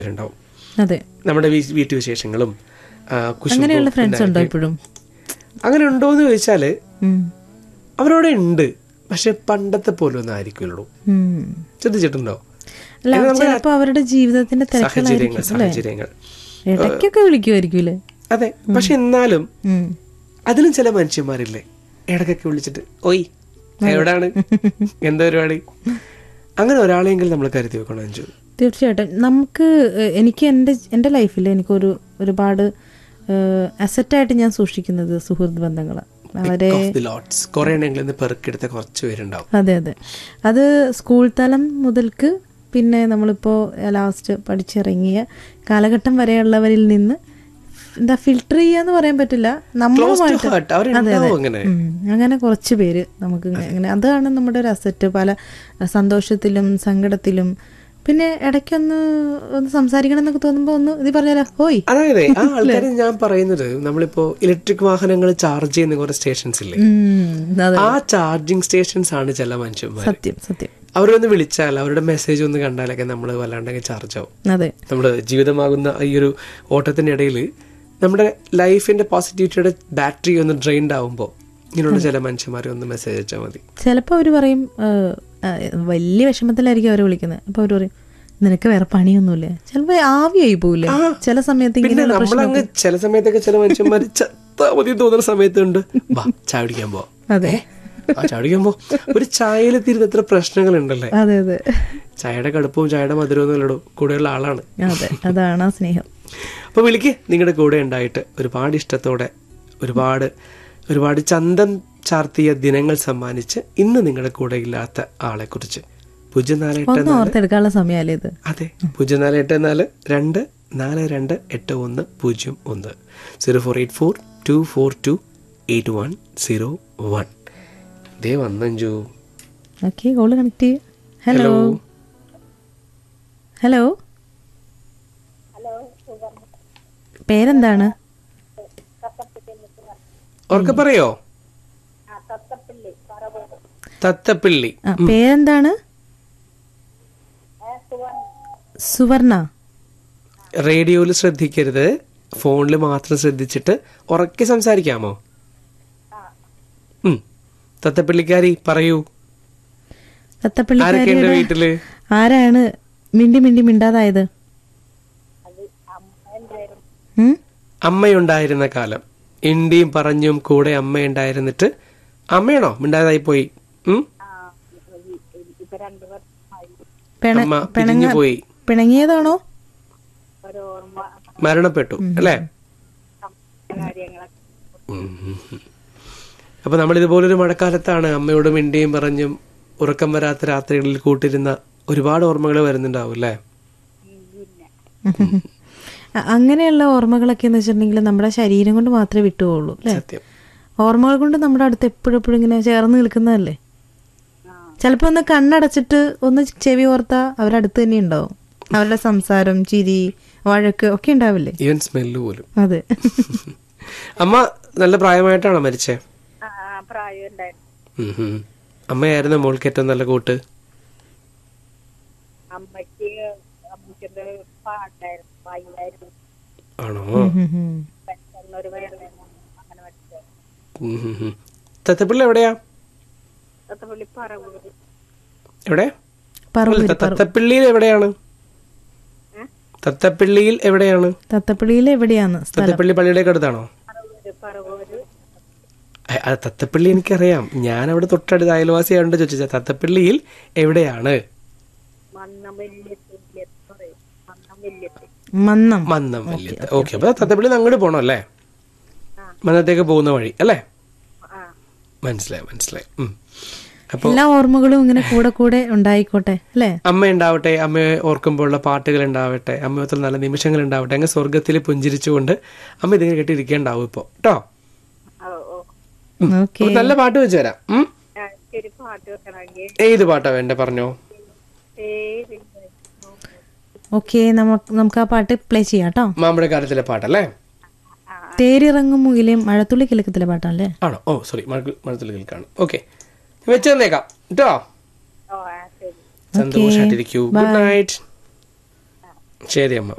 ഉണ്ടാവും അതെ നമ്മുടെ വീ- വീട്ടുവിശേഷങ്ങളും ആ, കുശുമ്പും അങ്ങനെയുള്ള ഫ്രണ്ട്സ് ഉണ്ടോ പിന്നെ ഇപ്പോഴും അങ്ങനെ ഉണ്ടോ എന്ന് ചോദിച്ചാല് ഉം. അവരവിടെ ഉണ്ട് പക്ഷെ പണ്ടത്തെ പോലെ ഒന്നും ആയിരിക്കുള്ളൂ ഉം. ശ്രദ്ധിച്ചിട്ടുണ്ടോ അല്ല ചിലപ്പോ അവരുടെ ജീവിതത്തിന്റെ സാഹചര്യങ്ങൾ തിരക്കുകളായിരിക്കും അല്ലേ സാഹചര്യങ്ങൾ ഇടയ്ക്കൊക്കെ വിളിക്കുമായിരിക്കൂലേ അതെ പക്ഷെ എന്നാലും ഉം. അതിലും ചില മനുഷ്യന്മാരില്ലേ ഇടയ്ക്കൊക്കെ വിളിച്ചിട്ട് ഓയ് എവിടാണ് എന്താ പരിപാടി അങ്ങനെ ഒരാളെങ്കിലും നമ്മൾ കരുതി വെക്കണം അഞ്ചു തീർച്ചയായിട്ടും നമുക്ക് ഏഹ്, എനിക്ക് എൻ്റെ എൻ്റെ ലൈഫിൽ എനിക്കൊരു ഒരുപാട് അസറ്റായിട്ട് ഞാൻ സൂക്ഷിക്കുന്നത് സുഹൃത്ത് ബന്ധങ്ങളാണ് വളരെ ഓഫ് ദി ലോട്ട്സ് കുറെ എണ്ണെങ്കിലും ഇന്ന് പെറുക്കെടുത്ത കുറച്ച് പേരുണ്ടാവും അതെ അതെ അത് സ്കൂൾ തലം മുതൽക്ക് പിന്നെ നമ്മളിപ്പോൾ ലാസ്റ്റ് പഠിച്ചിറങ്ങിയ കാലഘട്ടം വരെയുള്ളവരിൽ നിന്ന് എന്താ ഫിൽട്ടർ ചെയ്യാന്ന് പറയാൻ പറ്റില്ല നമ്മളുമായിട്ട് heart. അവരുണ്ടാവും അങ്ങനെ. ഉം. അങ്ങനെ കുറച്ച് പേര് നമുക്ക് ഇങ്ങനെ- അങ്ങനെ അതാണ് നമ്മുടെ ഒരു അസറ്റ് പല സന്തോഷത്തിലും സങ്കടത്തിലും പിന്നെ ഇടയ്ക്കൊന്ന് ഒന്ന് സംസാരിക്കണം എന്നൊക്കെ തോന്നുമ്പോൾ ഒന്ന് ഇത് പറഞ്ഞാലോ ഹോയ് അതായത് ആ ആൾക്കാർ ഞാൻ പറയുന്നത് നമ്മളിപ്പോ ഇലക്ട്രിക് വാഹനങ്ങൾ ചാർജ് ചെയ്യുന്ന കുറെ സ്റ്റേഷൻസ് ഇല്ലേ ഉം, അതെ ആ ചാർജിങ് സ്റ്റേഷൻസ് ആണ് ചില മനുഷ്യന്മാർ സത്യം സത്യം അവരൊന്ന് വിളിച്ചാൽ അവരുടെ മെസ്സേജ് ഒന്ന് കണ്ടാലൊക്കെ നമ്മൾ വല്ലാണ്ടെങ്കിൽ ചാർജ് ആവും അതെ നമ്മുടെ ജീവിതമാകുന്ന ഈ ഒരു ഓട്ടത്തിന്റെ ഇടയിൽ നമ്മുടെ ലൈഫിന്റെ പോസിറ്റിവിറ്റിയുടെ ബാറ്ററി ഒന്ന് ഡ്രെയിൻഡ് ആവുമ്പോൾ ഇങ്ങനെയുള്ള ചില മനുഷ്യന്മാരെ ഒന്ന് മെസ്സേജ് അയച്ചാൽ മതി ചിലപ്പോൾ അവർ പറയും ഏഹ്, ഏഹ്, വലിയ വിഷമത്തിലായിരിക്കും അവർ വിളിക്കുന്നത് അപ്പോൾ അവർ പറയും നിനക്ക് വേറെ പണിയൊന്നുമില്ല ചിലപ്പോൾ ആവിയായി പോവില്ലേ ചില സമയത്ത് പിന്നെ ഇങ്ങനെയുള്ള പ്രശ്നം നമ്മളങ്ങ് ചില സമയത്തൊക്കെ ചില മനുഷ്യന്മാർ ചത്താ മതി തോന്നുന്ന സമയത്തുണ്ട് വാ ചായ കുടിക്കാൻ പോ അതെ ആ ചായ കുടിക്കാൻ പോ ഒരു ചായയിൽ തിരുന്ന് എത്ര പ്രശ്നങ്ങളുണ്ടല്ലേ അതെ അതെ ചായയുടെ കടുപ്പവും ചായയുടെ മധുരവും അല്ലടോ കൂടെയുള്ള ആളാണ് അതെ അതാണ് ആ സ്നേഹം അപ്പൊ വിളിക്ക് നിങ്ങളുടെ കൂടെ ഉണ്ടായിട്ട് ഒരുപാട് ഇഷ്ടത്തോടെ ഒരുപാട് ഒരുപാട് ചന്തം ചാർത്തിയ ദിനങ്ങൾ സമ്മാനിച്ച് ഇന്ന് നിങ്ങളുടെ കൂടെ ഇല്ലാത്ത ആളെ കുറിച്ച് പൂജ്യം നാല് എട്ട് ഒന്ന് ഓർത്തെടുക്കാനുള്ള സമയമല്ലേ ഇത് അതെ പൂജ്യം നാല് എട്ട് നാല് രണ്ട് നാല് രണ്ട് എട്ട് ഒന്ന് പൂജ്യം ഒന്ന് zero four eight four two four two eight one zero one ദേ വന്നഞ്ചു ഓക്കെ കോള് കണക്ട് ചെയ്യൂ ഹലോ ഹലോ പേരെന്താണ് ഓർക്കെ പറയോ തത്തപ്പിള്ളി ആ പേരെന്താണ് സുവർണ റേഡിയോയിൽ ശ്രദ്ധിക്കരുത് ഫോണിൽ മാത്രം ശ്രദ്ധിച്ചിട്ട് ഉറക്കെ സംസാരിക്കാമോ ഉം. തത്തപ്പിള്ളിക്കാരി പറയൂ ആരൊക്കെയുണ്ട് തത്തപ്പള്ളിക്കാരിയുടെ വീട്ടില് ആരാണ് മിണ്ടി മിണ്ടി മിണ്ടാതായത് ഉം? അമ്മയുണ്ടായിരുന്ന കാലം ഇന്ത്യയും പറഞ്ഞും കൂടെ അമ്മയുണ്ടായിരുന്നിട്ട് അമ്മയാണോ മിണ്ടാതായി പോയി ഉം? പിണ- അമ്മ പിണങ്ങ പിരിഞ്ഞു പോയി പിണങ്ങിയതാണോ മരണപ്പെട്ടു അല്ലേ ഉം. അപ്പൊ നമ്മൾ ഇതുപോലൊരു മഴക്കാലത്താണ് അമ്മയോട് മിണ്ടിയും പറഞ്ഞും ഉറക്കം വരാത്ത രാത്രികളിൽ കൂട്ടിരുന്ന ഒരുപാട് ഓർമ്മകൾ വരുന്നുണ്ടാവും അല്ലേ അ- അങ്ങനെയുള്ള ഓർമ്മകളൊക്കെ എന്ന് വെച്ചിട്ടുണ്ടെങ്കിൽ നമ്മുടെ ശരീരം കൊണ്ട് മാത്രമേ വിട്ടുപോകുള്ളൂ അല്ലേ സത്യം ഓർമ്മകൾ കൊണ്ട് നമ്മുടെ അടുത്ത് എപ്പോഴും എപ്പോഴും ഇങ്ങനെ ചേർന്ന് നിൽക്കുന്നതല്ലേ ചിലപ്പോൾ ഒന്ന് കണ്ണടച്ചിട്ട് ഒന്ന് ചെവി ഓർത്താ അവരടുത്ത് തന്നെ ഉണ്ടാവും അവരുടെ സംസാരം ചിരി വഴക്ക് ഒക്കെ ഉണ്ടാവില്ലേ ഈവൻ സ്മെല്ല് പോലും അതെ അമ്മ നല്ല പ്രായമായിട്ടാണോ മരിച്ചേ ആ പ്രായം ഉണ്ടായിരുന്നു ഉം ഉം. അമ്മയായിരുന്നു മോൾക്ക് ഏറ്റവും നല്ല കൂട്ട് അമ്മയ്ക്ക് അമ്മയ്ക്ക് പാട്ടായിരുന്നു വായിലായിരുന്നു ആണോ ഉം ഉം. പെട്ടെന്നൊരു വേദന അങ്ങനെ വെച്ചത് ഉം ഉം ഉം. തത്തപ്പിള്ളി എവിടെയാ തത്തപ്പള്ളി പറവൂര് എവിടെ പറവൂര് അല്ല, തത്തപ്പിള്ളിയിൽ എവിടെയാണ് തത്തപ്പിള്ളിയിൽ എവിടെയാണ് തത്തപ്പള്ളിയിൽ എവിടെയാണ് സ്ഥലം തത്തപ്പള്ളി പള്ളിയുടെ അടുത്താണോ പറവൂര് പറവൂര് അ- അത് തത്തപ്പള്ളി എനിക്കറിയാം ഞാൻ അവിടെ തൊട്ടടുത്ത് അയൽവാസിയായോണ്ട് ചോദിച്ചാ തത്തപ്പള്ളിയിൽ എവിടെയാണ് മന്നം വല്യത്ത് വല്യത്ത് പറയും മന്നം വല്യത്ത് മന്നം മന്നം വല്യത്ത് ഓക്കെ അപ്പൊ തത്തപ്പള്ളി അങ്ങോട്ട് പോണം അല്ലേ മന്നത്തേക്ക് പോകുന്ന വഴി അല്ലേ ആ മനസ്സിലായി മനസ്സിലായി ഉം. അപ്പൊ എല്ലാ ഓർമ്മകളും ഇങ്ങനെ കൂടെ കൂടെ ഉണ്ടായിക്കോട്ടെ അല്ലേ അമ്മ ഉണ്ടാവട്ടെ അമ്മയെ ഓർക്കുമ്പോഴുള്ള പാട്ടുകൾ ഉണ്ടാവട്ടെ അമ്മയത്തിൽ നല്ല നിമിഷങ്ങൾ ഉണ്ടാവട്ടെ അങ്ങ് സ്വർഗത്തിൽ പുഞ്ചിരിച്ചുകൊണ്ട് അമ്മ ഇതിങ്ങനെ കെട്ടിയിരിക്കേണ്ടാവും ഇപ്പൊ കേട്ടോ ഓ ഓ ഓക്കെ അപ്പൊ നല്ല പാട്ട് വെച്ച് തരാം ഉം? ആ, ഒരു പാട്ട് വെക്കണമെങ്കിൽ ഏത് പാട്ടാ വേണ്ട പറഞ്ഞോ പേര് ഓക്കെ നമുക്ക് നമുക്ക് ആ പാട്ട് പ്ലേ ചെയ്യാം കേട്ടോ മാമ്പഴ കാലത്തിലെ പാട്ടല്ലേ തേരിറങ്ങും മുകിലേം മഴത്തുള്ളി കിഴക്കത്തിലെ പാട്ടാണല്ലേ ആണോ ഓ സോറി മഴത്തുള്ളി കേൾക്കാണ് ഓക്കെ വെച്ച് തന്നേക്കാം കേട്ടോ ഓ ആ ശരി സന്തോഷമായിട്ടിരിക്കൂ ഗുഡ് നൈറ്റ് ശരി അമ്മ